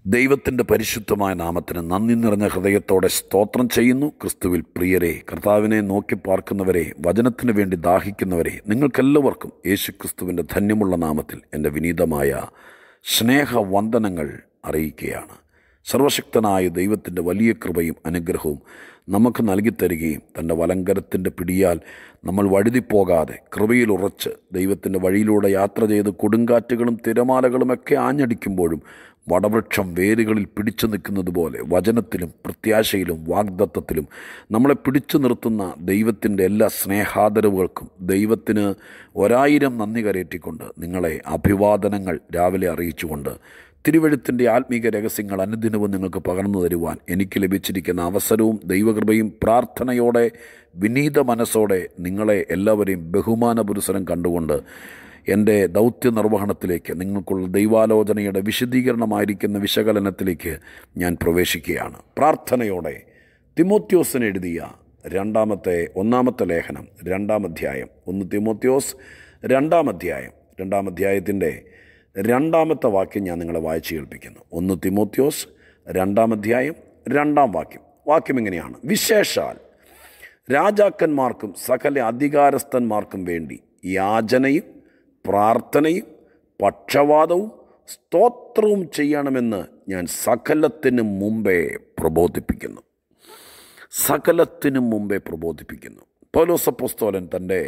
ദൈവത്തിൻ്റെ പരിശുദ്ധമായ നാമത്തിന് നന്ദി നിറഞ്ഞ ഹൃദയത്തോടെ സ്തോത്രം ചെയ്യുന്നു ക്രിസ്തുവിൽ പ്രിയരെ കർത്താവിനെ നോക്കി പാർക്കുന്നവരെ വചനത്തിന് വേണ്ടി ദാഹിക്കുന്നവരെ നിങ്ങൾക്കെല്ലാവർക്കും യേശു ക്രിസ്തുവിൻ്റെ ധന്യമുള്ള നാമത്തിൽ എൻ്റെ വിനീതമായ സ്നേഹവന്ദനങ്ങൾ അറിയിക്കുകയാണ് സർവശക്തനായ ദൈവത്തിൻ്റെ വലിയ കൃപയും അനുഗ്രഹവും നമുക്ക് നൽകിത്തരികയും തൻ്റെ വലങ്കരത്തിൻ്റെ പിടിയാൽ നമ്മൾ വഴുതിപ്പോകാതെ കൃപയിൽ ഉറച്ച് ദൈവത്തിൻ്റെ വഴിയിലൂടെ യാത്ര ചെയ്ത് കൊടുങ്കാറ്റുകളും തിരമാലകളുമൊക്കെ ആഞ്ഞടിക്കുമ്പോഴും വടവൃക്ഷം വേരുകളിൽ പിടിച്ചു നിൽക്കുന്നത് പോലെ വചനത്തിലും പ്രത്യാശയിലും വാഗ്ദത്വത്തിലും നമ്മളെ പിടിച്ചു നിർത്തുന്ന ദൈവത്തിൻ്റെ എല്ലാ സ്നേഹാദരവുകൾക്കും ദൈവത്തിന് ഒരായിരം നന്ദി കരയറ്റിക്കൊണ്ട് നിങ്ങളെ അഭിവാദനങ്ങൾ രാവിലെ അറിയിച്ചുകൊണ്ട് തിരുവഴുത്തിൻ്റെ ആത്മീക രഹസ്യങ്ങൾ അനുദിനവും നിങ്ങൾക്ക് പകർന്നു തരുവാൻ എനിക്ക് ലഭിച്ചിരിക്കുന്ന അവസരവും ദൈവകൃപയും പ്രാർത്ഥനയോടെ വിനീത മനസ്സോടെ നിങ്ങളെ എല്ലാവരെയും ബഹുമാന പുരുഷനം കണ്ടുകൊണ്ട് എൻ്റെ ദൗത്യ നിർവഹണത്തിലേക്ക് നിങ്ങൾക്കുള്ള ദൈവാലോചനയുടെ വിശദീകരണമായിരിക്കുന്ന വിശകലനത്തിലേക്ക് ഞാൻ പ്രവേശിക്കുകയാണ് പ്രാർത്ഥനയോടെ തിമോത്യോസിന് എഴുതിയ രണ്ടാമത്തെ ഒന്നാമത്തെ ലേഖനം രണ്ടാം അധ്യായം ഒന്ന് തിമോത്യോസ് രണ്ടാം അധ്യായം രണ്ടാം അധ്യായത്തിൻ്റെ രണ്ടാമത്തെ വാക്യം ഞാൻ നിങ്ങളെ വായിച്ചു കേൾപ്പിക്കുന്നു ഒന്ന് തിമോത്യോസ് രണ്ടാം അധ്യായം രണ്ടാം വാക്യം വാക്യം ഇങ്ങനെയാണ് വിശേഷാൽ രാജാക്കന്മാർക്കും സകല അധികാരസ്ഥന്മാർക്കും വേണ്ടി യാചനയും പ്രാർത്ഥനയും പക്ഷവാദവും സ്തോത്രവും ചെയ്യണമെന്ന് ഞാൻ സകലത്തിനും മുമ്പേ പ്രബോധിപ്പിക്കുന്നു സകലത്തിനും മുമ്പേ പ്രബോധിപ്പിക്കുന്നു പൗലോസപ്പോസ്തോലൻ തൻ്റെ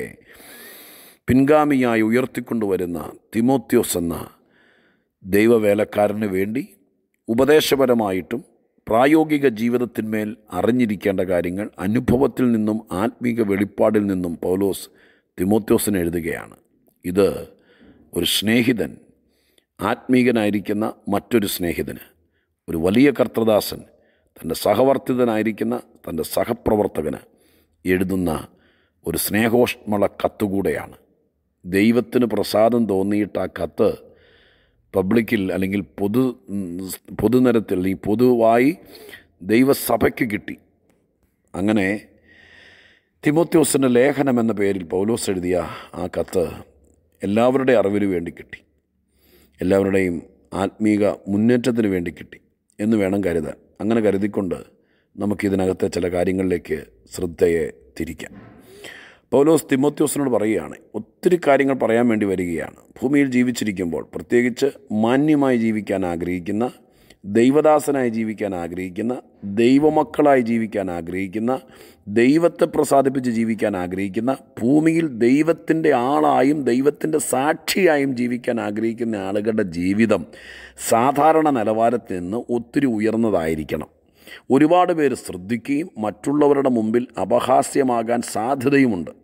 പിൻഗാമിയായി ഉയർത്തിക്കൊണ്ടുവരുന്ന തിമോത്യോസ് എന്ന ദൈവവേലക്കാരന് വേണ്ടി ഉപദേശപരമായിട്ടും പ്രായോഗിക ജീവിതത്തിന്മേൽ അറിഞ്ഞിരിക്കേണ്ട കാര്യങ്ങൾ അനുഭവത്തിൽ നിന്നും ആത്മീക വെളിപ്പാടിൽ നിന്നും പൗലോസ് തിമോത്യോസിന് എഴുതുകയാണ് ഇത് ഒരു സ്നേഹിതൻ ആത്മീകനായിരിക്കുന്ന മറ്റൊരു സ്നേഹിതന് ഒരു വലിയ കർത്തദാസൻ തൻ്റെ സഹവർത്തിതനായിരിക്കുന്ന തൻ്റെ സഹപ്രവർത്തകന് എഴുതുന്ന ഒരു സ്നേഹോഷ്മള കത്തുകൂടെയാണ് ദൈവത്തിന് പ്രസാദം തോന്നിയിട്ട് ആ കത്ത് പബ്ലിക്കിൽ അല്ലെങ്കിൽ പൊതു പൊതുനിരത്തിൽ അല്ലെങ്കിൽ പൊതുവായി ദൈവസഭയ്ക്ക് കിട്ടി അങ്ങനെ തിമോത്യോസിൻ്റെ ലേഖനം എന്ന പേരിൽ പൗലോസ് എഴുതിയ ആ കത്ത് എല്ലാവരുടെ അറിവിന് വേണ്ടി കിട്ടി എല്ലാവരുടെയും ആത്മീക മുന്നേറ്റത്തിന് വേണ്ടി കിട്ടി എന്ന് വേണം കരുതാൻ അങ്ങനെ കരുതിക്കൊണ്ട് നമുക്കിതിനകത്തെ ചില കാര്യങ്ങളിലേക്ക് ശ്രദ്ധയെ തിരിക്കാം പൗലോസ് തിമോത്യോസിനോട് പറയുകയാണ് ഒത്തിരി കാര്യങ്ങൾ പറയാൻ വേണ്ടി വരികയാണ് ഭൂമിയിൽ ജീവിച്ചിരിക്കുമ്പോൾ പ്രത്യേകിച്ച് മാന്യമായി ജീവിക്കാൻ ആഗ്രഹിക്കുന്ന ദൈവദാസനായി ജീവിക്കാൻ ആഗ്രഹിക്കുന്ന ദൈവമക്കളായി ജീവിക്കാൻ ആഗ്രഹിക്കുന്ന ദൈവത്തെ പ്രസാദിപ്പിച്ച് ജീവിക്കാൻ ആഗ്രഹിക്കുന്ന ഭൂമിയിൽ ദൈവത്തിൻ്റെ ആളായും ദൈവത്തിൻ്റെ സാക്ഷിയായും ജീവിക്കാൻ ആഗ്രഹിക്കുന്ന ആളുകളുടെ ജീവിതം സാധാരണ നിലവാരത്തിൽ നിന്ന് ഒത്തിരി ഉയർന്നതായിരിക്കണം ഒരുപാട് പേര് ശ്രദ്ധിക്കുകയും മറ്റുള്ളവരുടെ മുമ്പിൽ അപഹാസ്യമാകാൻ സാധ്യതയുമുണ്ട്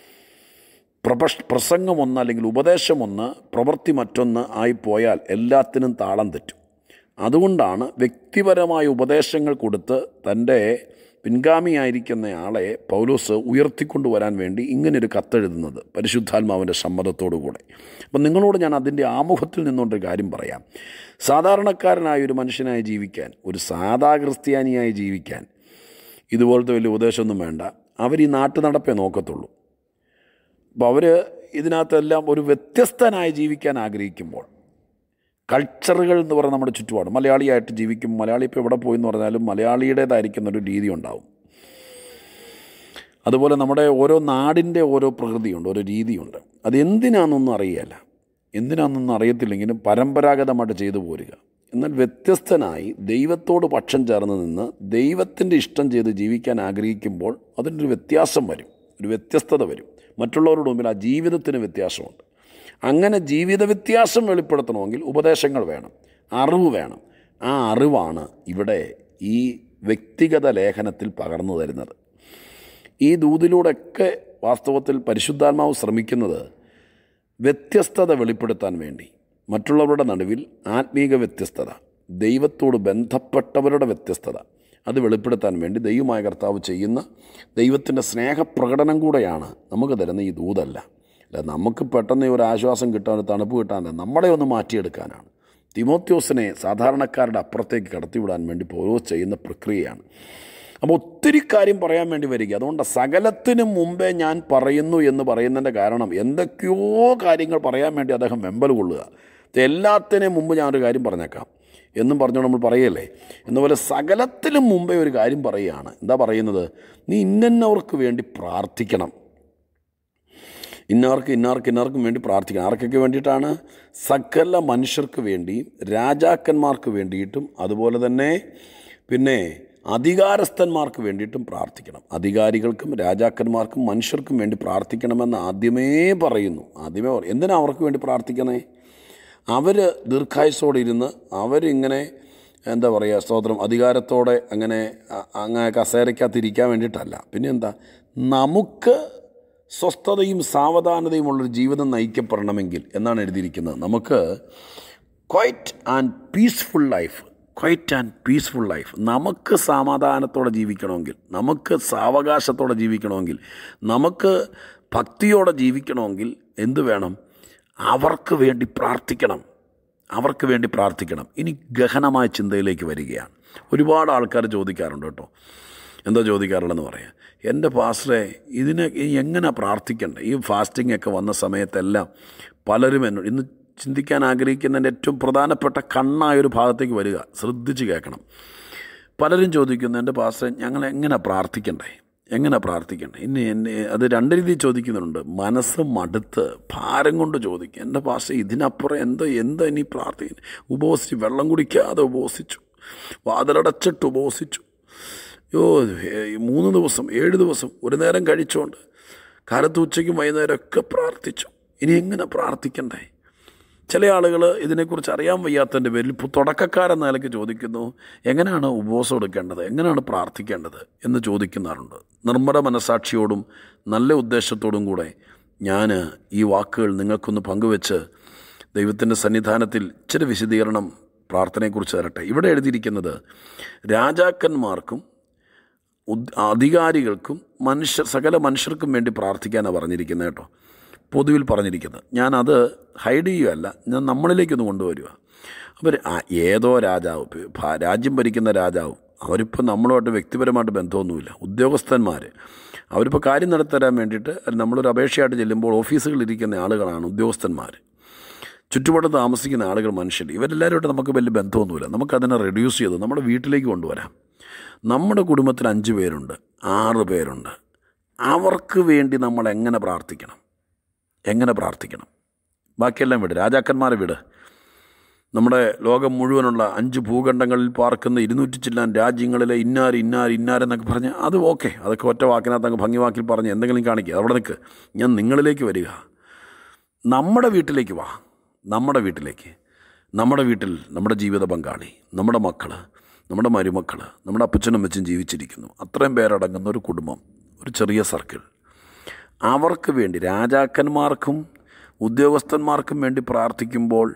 പ്രപഷ് പ്രസംഗമൊന്ന് അല്ലെങ്കിൽ ഉപദേശമൊന്ന് പ്രവൃത്തി മറ്റൊന്ന് ആയിപ്പോയാൽ എല്ലാത്തിനും താളം തെറ്റും അതുകൊണ്ടാണ് വ്യക്തിപരമായ ഉപദേശങ്ങൾ കൊടുത്ത് തൻ്റെ പിൻഗാമിയായിരിക്കുന്ന ആളെ പൗലോസ് ഉയർത്തിക്കൊണ്ടുവരാൻ വേണ്ടി ഇങ്ങനൊരു കത്തെഴുതുന്നത് പരിശുദ്ധാത്മാവിൻ്റെ സമ്മതത്തോടു കൂടെ അപ്പം നിങ്ങളോട് ഞാൻ അതിൻ്റെ ആമുഖത്തിൽ നിന്നുകൊണ്ടൊരു കാര്യം പറയാം സാധാരണക്കാരനായ ഒരു മനുഷ്യനായി ജീവിക്കാൻ ഒരു സാധാ ക്രിസ്ത്യാനിയായി ജീവിക്കാൻ ഇതുപോലത്തെ വലിയ ഉപദേശമൊന്നും വേണ്ട അവർ ഈ നാട്ടു നടപ്പേ നോക്കത്തുള്ളൂ അപ്പോൾ അവർ ഇതിനകത്തെല്ലാം ഒരു വ്യത്യസ്തനായി ജീവിക്കാൻ ആഗ്രഹിക്കുമ്പോൾ കൾച്ചറുകൾ എന്ന് പറയുന്ന നമ്മുടെ ചുറ്റുപാട് മലയാളിയായിട്ട് ജീവിക്കും മലയാളി ഇപ്പോൾ എവിടെ പോയി എന്ന് പറഞ്ഞാലും മലയാളിയുടേതായിരിക്കുന്ന ഒരു രീതി ഉണ്ടാവും അതുപോലെ നമ്മുടെ ഓരോ നാടിൻ്റെ ഓരോ പ്രകൃതിയുണ്ട് ഓരോ രീതിയുണ്ട് അത് എന്തിനാണെന്നൊന്നും അറിയില്ല എന്തിനാണെന്നൊന്നും അറിയത്തില്ലെങ്കിലും പരമ്പരാഗതമായിട്ട് ചെയ്തു പോരുക എന്നാൽ വ്യത്യസ്തനായി ദൈവത്തോട് പക്ഷം ചേർന്ന് നിന്ന് ദൈവത്തിൻ്റെ ഇഷ്ടം ചെയ്ത് ജീവിക്കാൻ ആഗ്രഹിക്കുമ്പോൾ അതിനൊരു വ്യത്യാസം വരും ഒരു വ്യത്യസ്തത വരും മറ്റുള്ളവരുടെ മുമ്പിൽ ആ ജീവിതത്തിന് വ്യത്യാസമുണ്ട് അങ്ങനെ ജീവിത വ്യത്യാസം വെളിപ്പെടുത്തണമെങ്കിൽ ഉപദേശങ്ങൾ വേണം അറിവ് വേണം ആ അറിവാണ് ഇവിടെ ഈ വ്യക്തിഗത ലേഖനത്തിൽ പകർന്നു തരുന്നത് ഈ ദൂതിലൂടെയൊക്കെ വാസ്തവത്തിൽ പരിശുദ്ധാത്മാവ് ശ്രമിക്കുന്നത് വ്യത്യസ്തത വെളിപ്പെടുത്താൻ വേണ്ടി മറ്റുള്ളവരുടെ നടുവിൽ ആത്മീക വ്യത്യസ്തത ദൈവത്തോട് ബന്ധപ്പെട്ടവരുടെ വ്യത്യസ്തത അത് വെളിപ്പെടുത്താൻ വേണ്ടി ദൈവമായ കർത്താവ് ചെയ്യുന്ന ദൈവത്തിൻ്റെ സ്നേഹപ്രകടനം കൂടെയാണ് നമുക്ക് തരുന്ന ഈ ദൂതല്ല അല്ല നമുക്ക് പെട്ടെന്ന് ഒരു ആശ്വാസം കിട്ടാൻ ഒരു തണുപ്പ് കിട്ടാൻ നമ്മളെ ഒന്ന് മാറ്റിയെടുക്കാനാണ് തിമോത്യോസിനെ സാധാരണക്കാരുടെ അപ്പുറത്തേക്ക് കടത്തിവിടാൻ വേണ്ടി പോരോ ചെയ്യുന്ന പ്രക്രിയയാണ് അപ്പോൾ ഒത്തിരി കാര്യം പറയാൻ വേണ്ടി വരിക അതുകൊണ്ട് സകലത്തിനും മുമ്പേ ഞാൻ പറയുന്നു എന്ന് പറയുന്നതിൻ്റെ കാരണം എന്തൊക്കെയോ കാര്യങ്ങൾ പറയാൻ വേണ്ടി അദ്ദേഹം വെമ്പൽ കൊള്ളുക എല്ലാത്തിനും മുമ്പ് ഞാനൊരു കാര്യം പറഞ്ഞേക്കാം എന്നും പറഞ്ഞു നമ്മൾ പറയല്ലേ എന്നപോലെ സകലത്തിലും മുമ്പേ ഒരു കാര്യം പറയുകയാണ് എന്താ പറയുന്നത് നീ ഇന്നവർക്ക് വേണ്ടി പ്രാർത്ഥിക്കണം ഇന്നാർക്ക് ഇന്നാർക്ക് ഇന്നാർക്കും വേണ്ടി പ്രാർത്ഥിക്കണം ആർക്കൊക്കെ വേണ്ടിയിട്ടാണ് സകല മനുഷ്യർക്ക് വേണ്ടിയും രാജാക്കന്മാർക്ക് വേണ്ടിയിട്ടും അതുപോലെ തന്നെ പിന്നെ അധികാരസ്ഥന്മാർക്ക് വേണ്ടിയിട്ടും പ്രാർത്ഥിക്കണം അധികാരികൾക്കും രാജാക്കന്മാർക്കും മനുഷ്യർക്കും വേണ്ടി പ്രാർത്ഥിക്കണമെന്ന് ആദ്യമേ പറയുന്നു ആദ്യമേ പറയും എന്തിനാ അവർക്ക് വേണ്ടി പ്രാർത്ഥിക്കണേ അവർ ദീർഘായുസോടെ ഇരുന്ന് അവരിങ്ങനെ എന്താ പറയുക സ്തോത്രം അധികാരത്തോടെ അങ്ങനെ അ- അങ്ങനെ കസേരയ്ക്കകത്ത് ഇരിക്കാൻ വേണ്ടിയിട്ടല്ല പിന്നെ എന്താ നമുക്ക് സ്വസ്ഥതയും സാവധാനതയും ഉള്ളൊരു ജീവിതം നയിക്കപ്പെടണമെങ്കിൽ എന്നാണ് എഴുതിയിരിക്കുന്നത് നമുക്ക് quiet and peaceful life quiet and peaceful life നമുക്ക് സമാധാനത്തോടെ ജീവിക്കണമെങ്കിൽ നമുക്ക് സാവകാശത്തോടെ ജീവിക്കണമെങ്കിൽ നമുക്ക് ഭക്തിയോടെ ജീവിക്കണമെങ്കിൽ എന്തു വേണം അവർക്ക് വേണ്ടി പ്രാർത്ഥിക്കണം അവർക്ക് വേണ്ടി പ്രാർത്ഥിക്കണം ഇനി ഗഹനമായ ചിന്തയിലേക്ക് വരികയാണ് ഒരുപാട് ആൾക്കാർ ചോദിക്കാറുണ്ട് കേട്ടോ എന്താ ചോദിക്കാറുള്ളതെന്ന് പറയാം എൻ്റെ പാസ്റ്ററെ ഇതിനെ ഇനി എങ്ങനെ പ്രാർത്ഥിക്കണ്ടേ ഈ ഫാസ്റ്റിംഗ് ഒക്കെ വന്ന സമയത്തെല്ലാം പലരും എന്നോട് ഇന്ന് ചിന്തിക്കാൻ ആഗ്രഹിക്കുന്നതിൻ്റെ ഏറ്റവും പ്രധാനപ്പെട്ട കണ്ണായ ഒരു ഭാഗത്തേക്ക് വരിക ശ്രദ്ധിച്ച് കേൾക്കണം പലരും ചോദിക്കുന്നു എൻ്റെ പാസ്റ്ററെ ഞങ്ങൾ എങ്ങനെ പ്രാർത്ഥിക്കണ്ടേ എങ്ങനെ പ്രാർത്ഥിക്കണ്ടേ ഇനി എന്നെ അത് രണ്ട് രീതിയിൽ ചോദിക്കുന്നുണ്ട് മനസ്സ് മടുത്ത് ഭാരം കൊണ്ട് ചോദിക്കും എൻ്റെ പാസ്റ്റർ ഇതിനപ്പുറം എന്തോ എന്തോ ഇനി പ്രാർത്ഥിക്കുന്നു ഉപവസിച്ചു വെള്ളം കുടിക്കാതെ ഉപവസിച്ചു വാതിലടച്ചിട്ട് ഉപവസിച്ചു യോ ഏ- മൂന്ന് ദിവസം ഏഴ് ദിവസം ഒരു നേരം കഴിച്ചുകൊണ്ട് കാലത്ത് ഉച്ചയ്ക്കും വൈകുന്നേരമൊക്കെ പ്രാർത്ഥിച്ചു ഇനി എങ്ങനെ പ്രാർത്ഥിക്കണ്ടേ ചില ആളുകൾ ഇതിനെക്കുറിച്ച് അറിയാൻ വയ്യാത്തതിൻ്റെ പേരിൽ ഇപ്പോൾ തുടക്കക്കാരെന്ന നിലയ്ക്ക് ചോദിക്കുന്നു എങ്ങനെയാണ് ഉപവാസം എടുക്കേണ്ടത് എങ്ങനെയാണ് പ്രാർത്ഥിക്കേണ്ടത് എന്ന് ചോദിക്കുന്നാറുണ്ട് നിർമ്മല മനസാക്ഷിയോടും നല്ല ഉദ്ദേശത്തോടും കൂടെ ഞാൻ ഈ വാക്കുകൾ നിങ്ങൾക്കൊന്ന് പങ്കുവെച്ച് ദൈവത്തിൻ്റെ സന്നിധാനത്തിൽ ഇച്ചിരി വിശദീകരണം പ്രാർത്ഥനയെക്കുറിച്ച് തരട്ടെ ഇവിടെ എഴുതിയിരിക്കുന്നത് രാജാക്കന്മാർക്കും ഉദ് അധികാരികൾക്കും മനുഷ്യ സകല മനുഷ്യർക്കും വേണ്ടി പ്രാർത്ഥിക്കാനാണ് പറഞ്ഞിരിക്കുന്നത് കേട്ടോ പൊതുവിൽ പറഞ്ഞിരിക്കുന്നത് ഞാനത് ഹൈഡ് ചെയ്യുകയല്ല ഞാൻ നമ്മളിലേക്കൊന്ന് കൊണ്ടുവരിക അവർ ആ ഏതോ രാജാവ് ഇപ്പം ഭ- രാജ്യം ഭരിക്കുന്ന രാജാവ് അവരിപ്പോൾ നമ്മളുമായിട്ട് വ്യക്തിപരമായിട്ട് ബന്ധമൊന്നുമില്ല ഉദ്യോഗസ്ഥന്മാർ അവരിപ്പോൾ കാര്യം നടത്തരാൻ വേണ്ടിയിട്ട് നമ്മളൊരു അപേക്ഷയായിട്ട് ചെല്ലുമ്പോൾ ഓഫീസുകളിലിരിക്കുന്ന ആളുകളാണ് ഉദ്യോഗസ്ഥന്മാർ ചുറ്റുപാട് താമസിക്കുന്ന ആളുകൾ മനുഷ്യർ ഇവരെല്ലാവരുമായിട്ട് നമുക്ക് വലിയ ബന്ധമൊന്നുമില്ല നമുക്കതിനെ റെഡ്യൂസ് ചെയ്ത് നമ്മുടെ വീട്ടിലേക്ക് കൊണ്ടുവരാം നമ്മുടെ കുടുംബത്തിൽ അഞ്ച് പേരുണ്ട് ആറ് പേരുണ്ട് അവർക്ക് വേണ്ടി നമ്മൾ എങ്ങനെ പ്രാർത്ഥിക്കണം എങ്ങനെ പ്രാർത്ഥിക്കണം ബാക്കിയെല്ലാം വിട് രാജാക്കന്മാരെ വിട് നമ്മുടെ ലോകം മുഴുവനുള്ള അഞ്ച് ഭൂഖണ്ഡങ്ങളിൽ പാർക്കുന്ന ഇരുന്നൂറ്റി ചില്ലാൻ രാജ്യങ്ങളിലെ ഇന്നാർ ഇന്നാർ ഇന്നാരെന്നൊക്കെ പറഞ്ഞ് അത് ഓക്കെ അതൊക്കെ ഒറ്റ വാക്കിനകത്ത് അങ്ങ് ഭംഗി വാക്കിൽ പറഞ്ഞ് എന്തെങ്കിലും കാണിക്കുക അവിടെ നിൽക്ക് ഞാൻ നിങ്ങളിലേക്ക് വരിക നമ്മുടെ വീട്ടിലേക്ക് വാ നമ്മുടെ വീട്ടിലേക്ക് നമ്മുടെ വീട്ടിൽ നമ്മുടെ ജീവിത പങ്കാളി നമ്മുടെ മക്കൾ നമ്മുടെ മരുമക്കൾ നമ്മുടെ അപ്പച്ചനും അമ്മച്ചും ജീവിച്ചിരിക്കുന്നു അത്രയും പേരടങ്ങുന്ന ഒരു കുടുംബം ഒരു ചെറിയ സർക്കിൾ അവർക്ക് വേണ്ടി രാജാക്കന്മാർക്കും ഉദ്യോഗസ്ഥന്മാർക്കും വേണ്ടി പ്രാർത്ഥിക്കുമ്പോൾ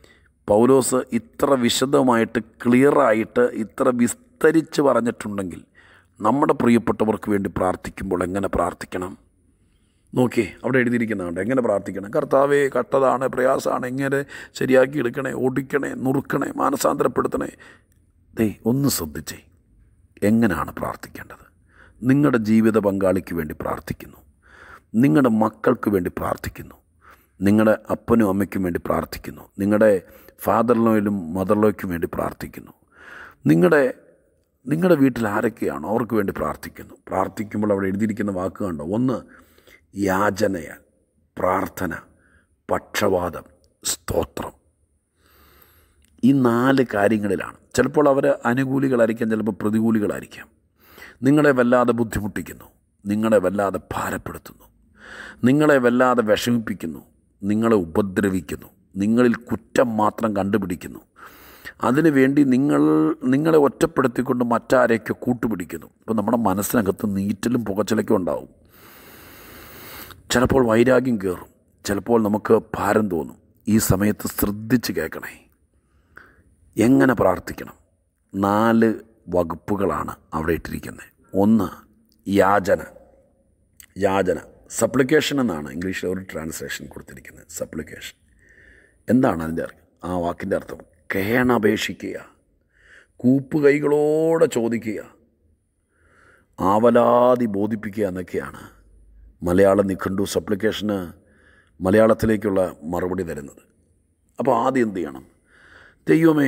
പൗലോസ് ഇത്ര വിശദമായിട്ട് ക്ലിയറായിട്ട് ഇത്ര വിസ്തരിച്ച് പറഞ്ഞിട്ടുണ്ടെങ്കിൽ നമ്മുടെ പ്രിയപ്പെട്ടവർക്ക് വേണ്ടി പ്രാർത്ഥിക്കുമ്പോൾ എങ്ങനെ പ്രാർത്ഥിക്കണം നോക്കി അവിടെ എഴുതിയിരിക്കുന്നുണ്ട് എങ്ങനെ പ്രാർത്ഥിക്കണം കർത്താവേ കട്ടതാണ് പ്രയാസമാണ് എങ്ങനെ ശരിയാക്കി എടുക്കണേ ഓടിക്കണേ നുറുക്കണേ മാനസാന്തരപ്പെടുത്തണേ ദേ ഒന്ന് ശ്രദ്ധിച്ചേ എങ്ങനെയാണ് പ്രാർത്ഥിക്കേണ്ടത് നിങ്ങളുടെ ജീവിത പങ്കാളിക്ക് വേണ്ടി പ്രാർത്ഥിക്കുന്നു നിങ്ങളുടെ മക്കൾക്ക് വേണ്ടി പ്രാർത്ഥിക്കുന്നു നിങ്ങളുടെ അപ്പനും അമ്മയ്ക്കും വേണ്ടി പ്രാർത്ഥിക്കുന്നു നിങ്ങളുടെ ഫാദർലോയിലും മദർലോയ്ക്കും വേണ്ടി പ്രാർത്ഥിക്കുന്നു നിങ്ങളുടെ നിങ്ങളുടെ വീട്ടിൽ ആരൊക്കെയാണോ അവർക്ക് വേണ്ടി പ്രാർത്ഥിക്കുന്നു പ്രാർത്ഥിക്കുമ്പോൾ അവിടെ എഴുതിയിരിക്കുന്ന വാക്ക് കണ്ടോ ഒന്ന് യാചനയാൽ പ്രാർത്ഥന പക്ഷപാതം സ്തോത്രം ഈ നാല് കാര്യങ്ങളിലാണ് ചിലപ്പോൾ അവർ അനുകൂലികളായിരിക്കാം ചിലപ്പോൾ പ്രതികൂലികളായിരിക്കാം നിങ്ങളെ വല്ലാതെ ബുദ്ധിമുട്ടിക്കുന്നു നിങ്ങളെ വല്ലാതെ ഭാരപ്പെടുത്തുന്നു നിങ്ങളെ വല്ലാതെ വിഷമിപ്പിക്കുന്നു നിങ്ങളെ ഉപദ്രവിക്കുന്നു നിങ്ങളിൽ കുറ്റം മാത്രം കണ്ടുപിടിക്കുന്നു അതിനു വേണ്ടി നിങ്ങൾ നിങ്ങളെ ഒറ്റപ്പെടുത്തിക്കൊണ്ട് മറ്റാരെയൊക്കെ കൂട്ടുപിടിക്കുന്നു ഇപ്പോൾ നമ്മുടെ മനസ്സിനകത്ത് നീറ്റലും പുകച്ചിലൊക്കെ ഉണ്ടാവും ചിലപ്പോൾ വൈരാഗ്യം കയറും ചിലപ്പോൾ നമുക്ക് ഭാരം തോന്നും ഈ സമയത്ത് ശ്രദ്ധിച്ച് കേൾക്കണേ എങ്ങനെ പ്രാർത്ഥിക്കണം നാല് വകുപ്പുകളാണ് അവിടെ ഇട്ടിരിക്കുന്നത് ഒന്ന് യാചന യാചന സപ്ലിക്കേഷൻ എന്നാണ് ഇംഗ്ലീഷിൽ ഒരു ട്രാൻസ്ലേഷൻ കൊടുത്തിരിക്കുന്നത് സപ്ലിക്കേഷൻ എന്താണ് അതിൻ്റെ അർത്ഥം ആ വാക്കിൻ്റെ അർത്ഥം കേണപേക്ഷിക്കുക കൂപ്പുകൈകളോടെ ചോദിക്കുക ആവലാതി ബോധിപ്പിക്കുക എന്നൊക്കെയാണ് മലയാള നിഘണ്ടു സപ്ലിക്കേഷന് മലയാളത്തിലേക്കുള്ള മറുപടി തരുന്നത് അപ്പോൾ ആദ്യം എന്ത് ചെയ്യണം ദൈവമേ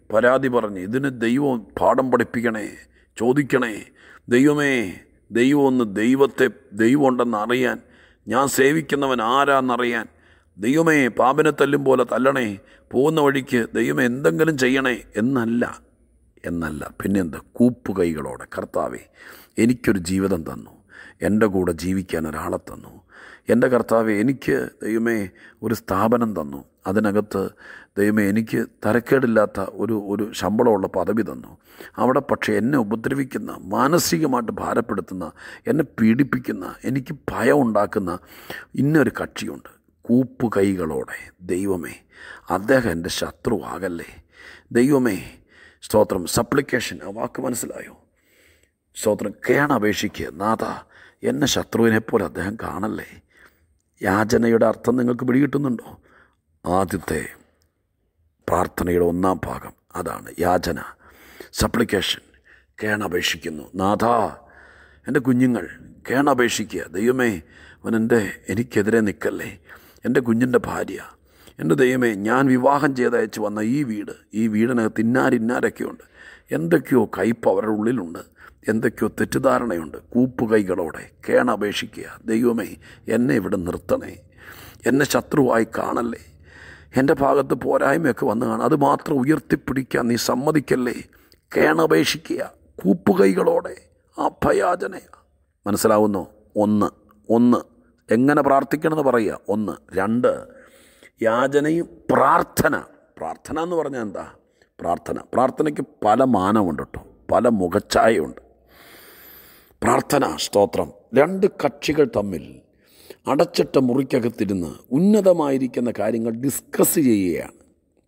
പരാതി പറഞ്ഞ് ഇതിന് ദൈവം പാഠം പഠിപ്പിക്കണേ ചോദിക്കണേ ദൈവമേ ദൈവം ഒന്ന് ദൈവത്തെ ദൈവം ഉണ്ടെന്ന് അറിയാൻ ഞാൻ സേവിക്കുന്നവൻ ആരാന്നറിയാൻ ദൈവമേ പാപിനെ തല്ലും പോലെ തല്ലണേ പോകുന്ന വഴിക്ക് ദൈവമേ എന്തെങ്കിലും ചെയ്യണേ എന്നല്ല എന്നല്ല പിന്നെന്താ കൂപ്പുകൈകളോടെ കർത്താവേ എനിക്കൊരു ജീവിതം തന്നു എൻ്റെ കൂടെ ജീവിക്കാൻ ഒരാളെ തന്നു എൻ്റെ കർത്താവെ എനിക്ക് ദൈവമേ ഒരു സ്ഥാപനം തന്നു അതിനകത്ത് ദൈവമേ എനിക്ക് തരക്കേടില്ലാത്ത ഒരു ഒരു ശമ്പളമുള്ള പദവി തന്നു അവിടെ പക്ഷേ എന്നെ ഉപദ്രവിക്കുന്ന മാനസികമായിട്ട് ഭാരപ്പെടുത്തുന്ന എന്നെ പീഡിപ്പിക്കുന്ന എനിക്ക് ഭയം ഉണ്ടാക്കുന്ന ഇന്നൊരു കക്ഷിയുണ്ട് കൂപ്പുകൈകളോടെ ദൈവമേ അദ്ദേഹം എൻ്റെ ശത്രുവാകല്ലേ ദൈവമേ സ്തോത്രം സപ്ലിക്കേഷൻ ആ വാക്ക് മനസ്സിലായോ സ്തോത്രം കേണപേക്ഷിക്കുക നാഥ എന്നെ ശത്രുവിനെ പോലെ അദ്ദേഹം കാണല്ലേ യാചനയുടെ അർത്ഥം നിങ്ങൾക്ക് പിടികിട്ടുന്നുണ്ടോ ആദ്യത്തെ പ്രാർത്ഥനയുടെ ഒന്നാം ഭാഗം അതാണ് യാചന സപ്ലിക്കേഷൻ കേണപേക്ഷിക്കുന്നു നാഥ എൻ്റെ കുഞ്ഞുങ്ങൾ കേണപേക്ഷിക്കുക ദൈവമേ അവൻ എൻ്റെ എനിക്കെതിരെ നിൽക്കല്ലേ എൻ്റെ കുഞ്ഞിൻ്റെ ഭാര്യ എൻ്റെ ദൈവമേ ഞാൻ വിവാഹം ചെയ്തയച്ച് വന്ന ഈ വീട് ഈ വീടിനകത്ത് ഇന്നാരിന്നാരൊക്കെയുണ്ട് എന്തൊക്കെയോ കയ്പ് അവരുടെ ഉള്ളിലുണ്ട് എന്തൊക്കെയോ തെറ്റിദ്ധാരണയുണ്ട് കൂപ്പുകൈകളോടെ കേണപേക്ഷിക്കുക ദൈവമേ എന്നെ ഇവിടെ നിർത്തണേ എന്നെ ശത്രുവായി കാണല്ലേ എൻ്റെ ഭാഗത്ത് പോരായ്മയൊക്കെ വന്ന് കാണാം അത് മാത്രം ഉയർത്തിപ്പിടിക്കാൻ നീ സമ്മതിക്കല്ലേ കേണപേക്ഷിക്കുക കൂപ്പുകൈകളോടെ അഭയാചന മനസ്സിലാവുന്നോ ഒന്ന് ഒന്ന് എങ്ങനെ പ്രാർത്ഥിക്കണമെന്ന് പറയുക ഒന്ന് രണ്ട് യാചനയും പ്രാർത്ഥന പ്രാർത്ഥന എന്ന് പറഞ്ഞാൽ എന്താ പ്രാർത്ഥന പ്രാർത്ഥനയ്ക്ക് പല മാനമുണ്ട് കേട്ടോ പല മുഖച്ഛായയുണ്ട് പ്രാർത്ഥന സ്തോത്രം രണ്ട് കക്ഷികൾ തമ്മിൽ അടച്ചിട്ട മുറിക്കകത്തിരുന്ന് ഉന്നതമായിരിക്കുന്ന കാര്യങ്ങൾ ഡിസ്കസ് ചെയ്യുകയാണ്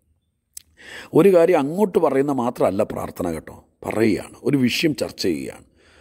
ഒരു കാര്യം അങ്ങോട്ട് പറയുന്ന മാത്രമല്ല പ്രാർത്ഥന കേട്ടോ പറയുകയാണ് ഒരു വിഷയം ചർച്ച ചെയ്യുകയാണ്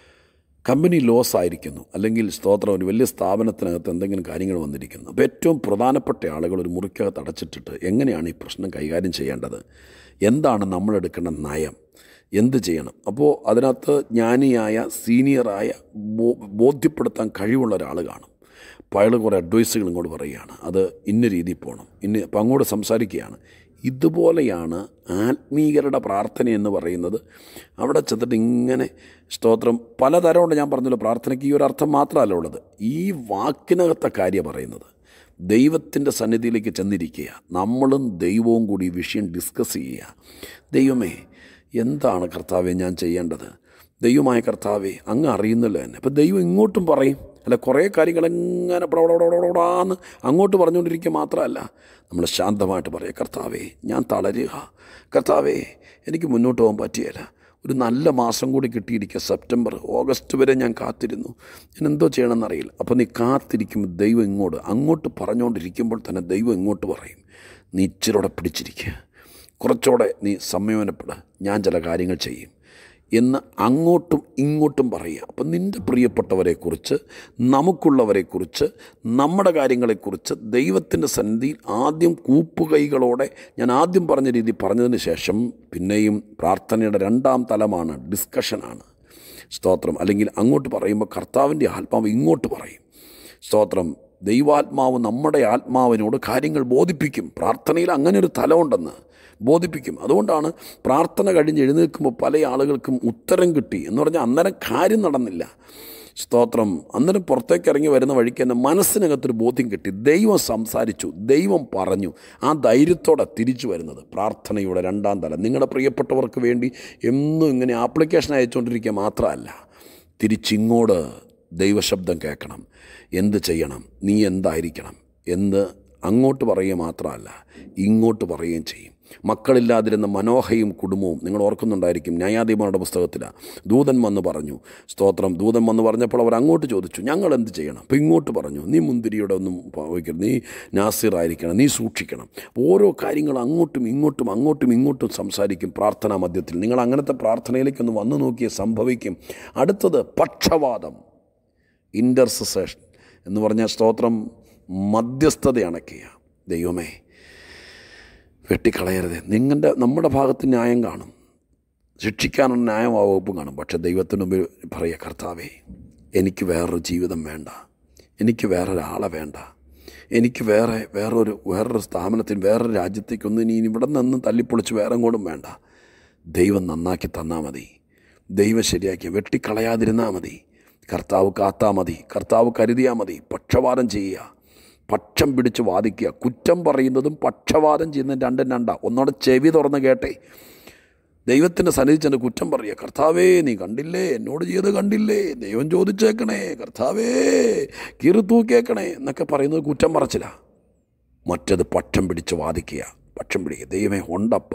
കമ്പനി ലോസ് ആയിരിക്കുന്നു അല്ലെങ്കിൽ സ്തോത്രം ഒരു വലിയ സ്ഥാപനത്തിനകത്ത് എന്തെങ്കിലും കാര്യങ്ങൾ വന്നിരിക്കുന്നു അപ്പോൾ ഏറ്റവും പ്രധാനപ്പെട്ട ആളുകൾ ഒരു മുറിക്കകത്ത് അടച്ചിട്ടിട്ട് എങ്ങനെയാണ് ഈ പ്രശ്നം കൈകാര്യം ചെയ്യേണ്ടത് എന്താണ് നമ്മൾ എടുക്കേണ്ട നയം എന്ത് ചെയ്യണം അപ്പോൾ അതിനകത്ത് ജ്ഞാനിയായ സീനിയറായ ബോ ബോധ്യപ്പെടുത്താൻ കഴിവുള്ള ഒരാൾ കാണും അപ്പോൾ അയാൾ കുറേ അഡ്വൈസുകൾ ഇങ്ങോട്ട് പറയുകയാണ് അത് ഇന്ന രീതിയിൽ പോകണം ഇന്ന അപ്പോൾ അങ്ങോട്ട് സംസാരിക്കുകയാണ് ഇതുപോലെയാണ് ആത്മീയരുടെ പ്രാർത്ഥന എന്ന് പറയുന്നത് അവിടെ ചെന്നിട്ട് ഇങ്ങനെ സ്തോത്രം പലതരമുണ്ട് ഞാൻ പറഞ്ഞല്ലോ പ്രാർത്ഥനയ്ക്ക് ഈ ഒരു അർത്ഥം മാത്രമല്ല ഉള്ളത് ഈ വാക്കിനകത്തെ കാര്യം പറയുന്നത് ദൈവത്തിൻ്റെ സന്നിധിയിലേക്ക് ചെന്നിരിക്കുക നമ്മളും ദൈവവും കൂടി ഈ വിഷയം ഡിസ്കസ് ചെയ്യുക ദൈവമേ എന്താണ് കർത്താവെ ഞാൻ ചെയ്യേണ്ടത് ദൈവമായ കർത്താവെ അങ്ങ് അറിയുന്നല്ലോ എന്നെ അപ്പോൾ ദൈവം ഇങ്ങോട്ടും പറയും അല്ല കുറേ കാര്യങ്ങൾ എങ്ങനെ പ്രൗഢോടാന്ന് അങ്ങോട്ട് പറഞ്ഞുകൊണ്ടിരിക്കുക മാത്രമല്ല നമ്മൾ ശാന്തമായിട്ട് പറയുക കർത്താവേ ഞാൻ തളരുക കർത്താവേ എനിക്ക് മുന്നോട്ട് പോകാൻ പറ്റിയല്ല ഒരു നല്ല മാസം കൂടി കിട്ടിയിരിക്കുക സെപ്റ്റംബർ ഓഗസ്റ്റ് വരെ ഞാൻ കാത്തിരുന്നു ഞാൻ എന്തോ ചെയ്യണമെന്നറിയില്ല അപ്പോൾ നീ കാത്തിരിക്കുമ്പോൾ ദൈവം ഇങ്ങോട്ട് അങ്ങോട്ട് പറഞ്ഞുകൊണ്ടിരിക്കുമ്പോൾ തന്നെ ദൈവം ഇങ്ങോട്ട് പറയും നീ ഇച്ചിരൂടെ പിടിച്ചിരിക്കുക കുറച്ചുകൂടെ നീ സംയമനപ്പെടുക ഞാൻ ചില കാര്യങ്ങൾ ചെയ്യും എന്ന് അങ്ങോട്ടും ഇങ്ങോട്ടും പറയുക അപ്പം നിൻ്റെ പ്രിയപ്പെട്ടവരെക്കുറിച്ച് നമുക്കുള്ളവരെക്കുറിച്ച് നമ്മുടെ കാര്യങ്ങളെക്കുറിച്ച് ദൈവത്തിൻ്റെ സന്നിധിയിൽ ആദ്യം കൂപ്പുകൈകളോടെ ഞാൻ ആദ്യം പറഞ്ഞ രീതി പറഞ്ഞതിന് ശേഷം പിന്നെയും പ്രാർത്ഥനയുടെ രണ്ടാം തലമാണ് ഡിസ്കഷനാണ് സ്തോത്രം അല്ലെങ്കിൽ അങ്ങോട്ട് പറയുമ്പോൾ കർത്താവിൻ്റെ ആത്മാവ് ഇങ്ങോട്ട് പറയും സ്തോത്രം ദൈവാത്മാവ് നമ്മുടെ ആത്മാവിനോട് കാര്യങ്ങൾ ബോധിപ്പിക്കും പ്രാർത്ഥനയിൽ അങ്ങനെ ഒരു തലമുണ്ടെന്ന് ബോധിപ്പിക്കും അതുകൊണ്ടാണ് പ്രാർത്ഥന കഴിഞ്ഞ് എഴുന്നേൽക്കുമ്പോൾ പല ആളുകൾക്കും ഉത്തരം കിട്ടി എന്ന് പറഞ്ഞാൽ അന്നേരം കാര്യം നടന്നില്ല സ്തോത്രം അന്നേരം പുറത്തേക്ക് ഇറങ്ങി വരുന്ന വഴിക്ക് തന്നെ മനസ്സിനകത്തൊരു ബോധ്യം കിട്ടി ദൈവം സംസാരിച്ചു ദൈവം പറഞ്ഞു ആ ധൈര്യത്തോടെ തിരിച്ചു വരുന്നത് പ്രാർത്ഥനയുടെ രണ്ടാം തലം നിങ്ങളുടെ പ്രിയപ്പെട്ടവർക്ക് വേണ്ടി എന്നും ഇങ്ങനെ ആപ്ലിക്കേഷൻ അയച്ചുകൊണ്ടിരിക്കുക മാത്രമല്ല തിരിച്ചിങ്ങോട്ട് ദൈവശബ്ദം കേൾക്കണം എന്ത് ചെയ്യണം നീ എന്തായിരിക്കണം എന്ന് അങ്ങോട്ട് പറയുക മാത്രമല്ല ഇങ്ങോട്ട് പറയുകയും ചെയ്യും മക്കളില്ലാതിരുന്ന മനോഹയും കുടുംബവും നിങ്ങൾ ഓർക്കുന്നുണ്ടായിരിക്കും ന്യായാധിപരുടെ പുസ്തകത്തിലാണ് ദൂതൻ വന്ന് പറഞ്ഞു സ്തോത്രം ദൂതൻ വന്ന് പറഞ്ഞപ്പോൾ അവർ അങ്ങോട്ട് ചോദിച്ചു ഞങ്ങൾ എന്ത് ചെയ്യണം അപ്പോൾ ഇങ്ങോട്ട് പറഞ്ഞു നീ മുന്തിരിയുടെ ഒന്നും വയ്ക്കരുത് നീ നാസിറായിരിക്കണം നീ സൂക്ഷിക്കണം ഓരോ കാര്യങ്ങൾ അങ്ങോട്ടും ഇങ്ങോട്ടും അങ്ങോട്ടും ഇങ്ങോട്ടും സംസാരിക്കും പ്രാർത്ഥനാ മധ്യത്തിൽ നിങ്ങൾ അങ്ങനത്തെ പ്രാർത്ഥനയിലേക്കൊന്ന് വന്നു നോക്കിയേ സംഭവിക്കും അടുത്തത് പക്ഷവാദം ഇൻ്റർസെഷൻ എന്ന് പറഞ്ഞാൽ സ്തോത്രം മധ്യസ്ഥത അണയ്ക്കുക ദൈവമേ വെട്ടിക്കളയരുത് നിങ്ങളുടെ നമ്മുടെ ഭാഗത്ത് ന്യായം കാണും ശിക്ഷിക്കാനുള്ള ന്യായം ആ വകുപ്പും കാണും പക്ഷെ ദൈവത്തിന് മുമ്പിൽ പറയുക കർത്താവേ എനിക്ക് വേറൊരു ജീവിതം വേണ്ട എനിക്ക് വേറൊരാളെ വേണ്ട എനിക്ക് വേറെ വേറൊരു വേറൊരു സ്ഥാപനത്തിന് വേറൊരു രാജ്യത്തേക്കൊന്നും ഇനി ഇവിടെ നിന്നും തല്ലിപ്പൊളിച്ച് വേറെ എങ്ങോട്ടും വേണ്ട ദൈവം നന്നാക്കി തന്നാൽ മതി ദൈവം ശരിയാക്കി വെട്ടിക്കളയാതിരുന്നാൽ മതി കർത്താവ് കാത്താൽ മതി കർത്താവ് കരുതിയാൽ മതി പക്ഷപാതം ചെയ്യുക പക്ഷം പിടിച്ച് വാദിക്കുക കുറ്റം പറയുന്നതും പക്ഷപാതം ചെയ്യുന്നതും രണ്ടും രണ്ടാ ഒന്നോടെ ചെവി തുറന്ന് കേട്ടെ ദൈവത്തിൻ്റെ സന്നിധി ചെന്ന് കുറ്റം പറയുക കർത്താവേ നീ കണ്ടില്ലേ എന്നോട് ചെയ്ത് കണ്ടില്ലേ ദൈവം ചോദിച്ചേക്കണേ കർത്താവേ കീറിത്തൂക്കേക്കണേ എന്നൊക്കെ പറയുന്നത് കുറ്റം പറച്ചില്ല മറ്റത് പക്ഷം പിടിച്ച് വാദിക്കുക പക്ഷം പിടിക്കുക ദൈവമേ ഉണ്ടപ്പ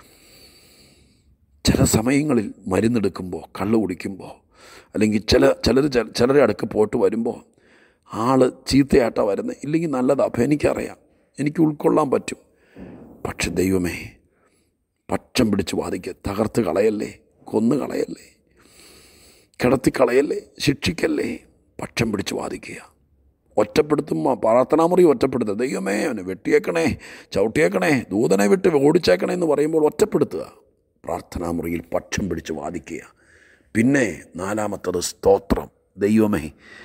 ചില സമയങ്ങളിൽ മരുന്നെടുക്കുമ്പോൾ കള്ള് കുടിക്കുമ്പോൾ അല്ലെങ്കിൽ ചില ചിലർ ചിലരെ അടുക്ക് പോയിട്ട് വരുമ്പോൾ ആൾ ചീത്തയായിട്ടാ വരുന്നത് ഇല്ലെങ്കിൽ നല്ലതാ അപ്പം എനിക്കറിയാം എനിക്ക് ഉൾക്കൊള്ളാൻ പറ്റും പക്ഷെ ദൈവമേ പക്ഷം പിടിച്ച് വാദിക്കുക തകർത്ത് കളയല്ലേ കൊന്നു കളയല്ലേ കിടത്തി കളയല്ലേ ശിക്ഷിക്കല്ലേ പക്ഷം പിടിച്ച് വാദിക്കുക ഒറ്റപ്പെടുത്തുമ്പോൾ പ്രാർത്ഥനാമുറി ഒറ്റപ്പെടുത്തുക ദൈവമേ അവനെ വെട്ടിയേക്കണേ ചവിട്ടിയേക്കണേ ദൂതനെ വിട്ട് ഓടിച്ചേക്കണേ എന്ന് പറയുമ്പോൾ ഒറ്റപ്പെടുത്തുക പ്രാർത്ഥനാമുറിയിൽ പക്ഷം പിടിച്ച് വാദിക്കുക പിന്നെ നാലാമത്തത് സ്തോത്രം ദൈവമേ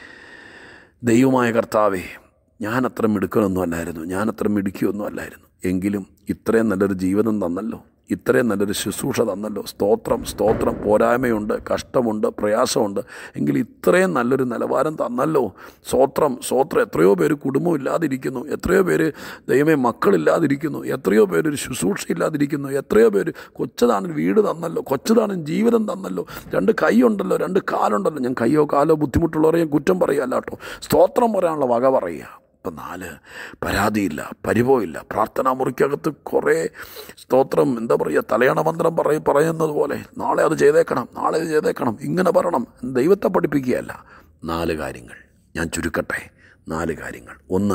ദൈവമായ കർത്താവേ ഞാനത്ര മിടുക്കനൊന്നും അല്ലായിരുന്നു ഞാനത്ര മിടുക്കിയൊന്നും അല്ലായിരുന്നു എങ്കിലും ഇത്രയും നല്ലൊരു ജീവിതം തന്നല്ലോ ഇത്രയും നല്ലൊരു ശുശ്രൂഷ തന്നല്ലോ സ്തോത്രം സ്തോത്രം പോരായ്മയുണ്ട് കഷ്ടമുണ്ട് പ്രയാസമുണ്ട് എങ്കിൽ ഇത്രയും നല്ലൊരു നിലവാരം തന്നല്ലോ സ്തോത്രം സ്തോത്രം എത്രയോ പേര് കുടുംബം ഇല്ലാതിരിക്കുന്നു എത്രയോ പേര് ദൈവമേ മക്കളില്ലാതിരിക്കുന്നു എത്രയോ പേര് ഒരു ശുശ്രൂഷ ഇല്ലാതിരിക്കുന്നു എത്രയോ പേര് കൊച്ചതാണ് വീട് തന്നല്ലോ കൊച്ചതാണ് ജീവിതം തന്നല്ലോ രണ്ട് കൈയുണ്ടല്ലോ രണ്ട് കാലുണ്ടല്ലോ ഞാൻ കയ്യോ കാലോ ബുദ്ധിമുട്ടുള്ളവരെ ഞാൻ കുറ്റം പറയുകയല്ല കേട്ടോ സ്തോത്രം പറയാനുള്ള വക പറയുക ഇപ്പം നാല് പരാതിയില്ല പരിഭവമില്ല പ്രാർത്ഥനാ മുറിക്കകത്ത് കുറേ സ്തോത്രം എന്താ പറയുക തലയണ മന്ത്രം പറയ പറയുന്നത് പോലെ നാളെ അത് ചെയ്തേക്കണം നാളെ അത് ചെയ്തേക്കണം ഇങ്ങനെ പറയണം ദൈവത്തെ പഠിപ്പിക്കുകയല്ല നാല് കാര്യങ്ങൾ ഞാൻ ചുരുക്കട്ടെ നാല് കാര്യങ്ങൾ ഒന്ന്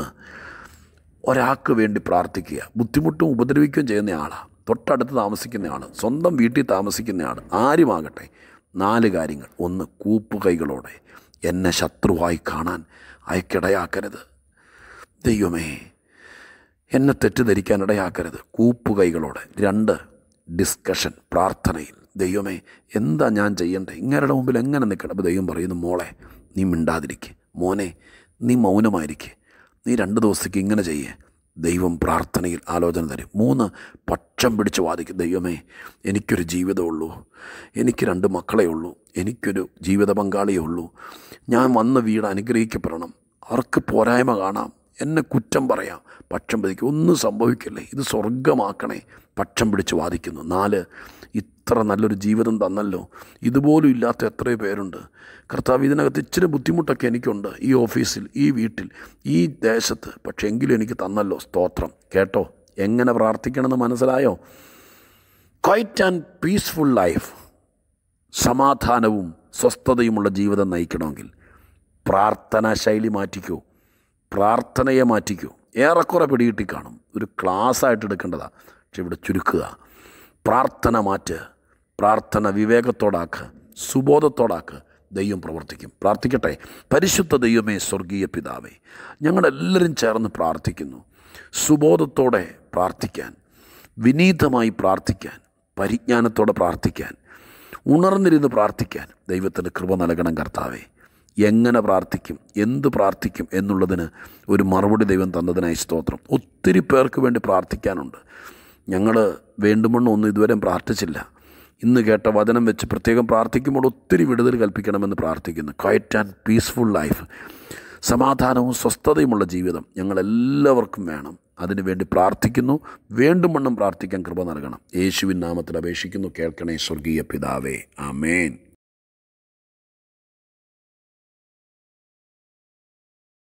ഒരാൾക്ക് വേണ്ടി പ്രാർത്ഥിക്കുക ബുദ്ധിമുട്ടും ഉപദ്രവിക്കുകയും ചെയ്യുന്ന ആളാണ് തൊട്ടടുത്ത് താമസിക്കുന്ന ആൾ സ്വന്തം വീട്ടിൽ താമസിക്കുന്ന ആൾ ആരുമാകട്ടെ നാല് കാര്യങ്ങൾ ഒന്ന് കൂപ്പുകൈകളോടെ എന്നെ ശത്രുവായി കാണാൻ അയക്കിടയാക്കരുത് ദൈവമേ എന്നെ തെറ്റിദ്ധരിക്കാൻ ഇടയാക്കരുത് കൂപ്പുകൈകളോടെ രണ്ട് ഡിസ്കഷൻ പ്രാർത്ഥനയിൽ ദൈവമേ എന്താ ഞാൻ ചെയ്യണ്ടേ ഇങ്ങരുടെ മുമ്പിൽ എങ്ങനെ നിൽക്കണം അപ്പോൾ ദൈവം പറയുന്നു മോളെ നീ മിണ്ടാതിരിക്കെ മോനെ നീ മൗനമായിരിക്കെ നീ രണ്ട് ദിവസത്തേക്ക് ഇങ്ങനെ ചെയ്യേ ദൈവം പ്രാർത്ഥനയിൽ ആലോചന തരും മൂന്ന് പക്ഷം പിടിച്ച് വാദിക്കും ദൈവമേ എനിക്കൊരു ജീവിതമുള്ളൂ എനിക്ക് രണ്ട് മക്കളെ ഉള്ളൂ എനിക്കൊരു ജീവിത പങ്കാളിയേ ഉള്ളൂ ഞാൻ വന്ന വീട് അനുഗ്രഹിക്കപ്പെടണം അവർക്ക് പോരായ്മ കാണാം എന്നെ കുറ്റം പറയാം പക്ഷം പിടിക്കും ഒന്നും സംഭവിക്കില്ലേ ഇത് സ്വർഗമാക്കണേ പക്ഷം പിടിച്ച് വാദിക്കുന്നു നാല് ഇത്ര നല്ലൊരു ജീവിതം തന്നല്ലോ ഇതുപോലും ഇല്ലാത്ത എത്രയോ പേരുണ്ട് കർത്താവ് ഇതിനകത്ത് ഇച്ചിരി ബുദ്ധിമുട്ടൊക്കെ എനിക്കുണ്ട് ഈ ഓഫീസിൽ ഈ വീട്ടിൽ ഈ ദേശത്ത് പക്ഷെ എങ്കിലും എനിക്ക് തന്നല്ലോ സ്തോത്രം കേട്ടോ എങ്ങനെ പ്രാർത്ഥിക്കണമെന്ന് മനസ്സിലായോ ക്വൈറ്റ് ആൻഡ് പീസ്ഫുൾ ലൈഫ് സമാധാനവും സ്വസ്ഥതയുമുള്ള ജീവിതം നയിക്കണമെങ്കിൽ പ്രാർത്ഥനാ ശൈലി മാറ്റിക്കൂ പ്രാർത്ഥനയെ മാറ്റിക്കൂ ഏറെക്കുറെ പിടികിട്ടി കാണും ഒരു ക്ലാസ്സായിട്ട് എടുക്കേണ്ടതാണ് പക്ഷെ ഇവിടെ ചുരുക്കുക പ്രാർത്ഥന മാറ്റ് പ്രാർത്ഥന വിവേകത്തോടാക്ക് സുബോധത്തോടാക്ക് ദൈവം പ്രവർത്തിക്കും പ്രാർത്ഥിക്കട്ടെ പരിശുദ്ധ ദൈവമേ സ്വർഗീയ പിതാവേ ഞങ്ങളെല്ലാവരും ചേർന്ന് പ്രാർത്ഥിക്കുന്നു സുബോധത്തോടെ പ്രാർത്ഥിക്കാൻ വിനീതമായി പ്രാർത്ഥിക്കാൻ പരിജ്ഞാനത്തോടെ പ്രാർത്ഥിക്കാൻ ഉണർന്നിരുന്ന് പ്രാർത്ഥിക്കാൻ ദൈവത്തിന് കൃപ നൽകണം കർത്താവേ എങ്ങനെ പ്രാർത്ഥിക്കും എന്ത് പ്രാർത്ഥിക്കും എന്നുള്ളതിന് ഒരു മറുപടി ദൈവം തന്നതിനായി സ്തോത്രം ഒത്തിരി പേർക്ക് വേണ്ടി പ്രാർത്ഥിക്കാനുണ്ട് ഞങ്ങൾ വേണ്ടുമണ്ണം ഒന്നും ഇതുവരെ പ്രാർത്ഥിച്ചില്ല ഇന്ന് കേട്ട വചനം വെച്ച് പ്രത്യേകം പ്രാർത്ഥിക്കുമ്പോൾ ഒത്തിരി വിടുതൽ കൽപ്പിക്കണമെന്ന് പ്രാർത്ഥിക്കുന്നു ക്വയറ്റ് ആൻഡ് പീസ്ഫുൾ ലൈഫ് സമാധാനവും സ്വസ്ഥതയുമുള്ള ജീവിതം ഞങ്ങളെല്ലാവർക്കും വേണം അതിനുവേണ്ടി പ്രാർത്ഥിക്കുന്നു വേണ്ടുമണ്ണം പ്രാർത്ഥിക്കാൻ കൃപ നൽകണം യേശുവിൻ നാമത്തിൽ അപേക്ഷിക്കുന്നു കേൾക്കണേ സ്വർഗീയ പിതാവേ ആമേൻ